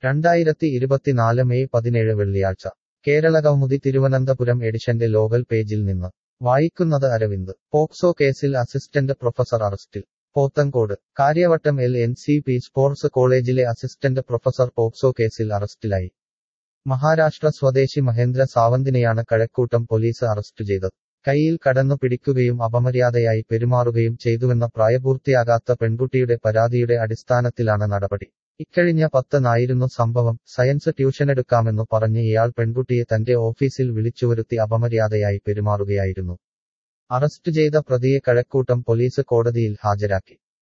രണ്ടായിരത്തി ഇരുപത്തിനാല് മെയ് പതിനേഴ് വെള്ളിയാഴ്ച കേരള കൗമുദി തിരുവനന്തപുരം എഡിഷന്റെ ലോകൽ പേജിൽ നിന്ന് വായിക്കുന്നത് അരവിന്ദ് പോക്സോ കേസിൽ അസിസ്റ്റന്റ് പ്രൊഫസർ അറസ്റ്റിൽ Pothencode Kariavattom L N C P sports കോളേജിലെ അസിസ്റ്റന്റ് പ്രൊഫസർ പോക്സോ കേസിൽ അറസ്റ്റിലായി മഹാരാഷ്ട്ര സ്വദേശി മഹേന്ദ്ര സാവന്തിനെയാണ് കഴക്കൂട്ടം പോലീസ് അറസ്റ്റ് ചെയ്തത് കൈയിൽ കടന്നു പിടിക്കുകയും അപമര്യാദയായി പെരുമാറുകയും ചെയ്തുവെന്ന പ്രായപൂർത്തിയാകാത്ത പെൺകുട്ടിയുടെ പരാതിയുടെ അടിസ്ഥാനത്തിലാണ് നടപടി ഇക്കഴിഞ്ഞ പത്തനായിരുന്നു സംഭവം സയൻസ് ട്യൂഷനെടുക്കാമെന്നു പറഞ്ഞ് ഇയാൾ പെൺകുട്ടിയെ തന്റെ ഓഫീസിൽ വിളിച്ചുവരുത്തി അപമര്യാദയായി പെരുമാറുകയായിരുന്നു അറസ്റ്റ് ചെയ്ത പ്രതിയെ കഴക്കൂട്ടം പോലീസ് കോടതിയിൽ ഹാജരാക്കി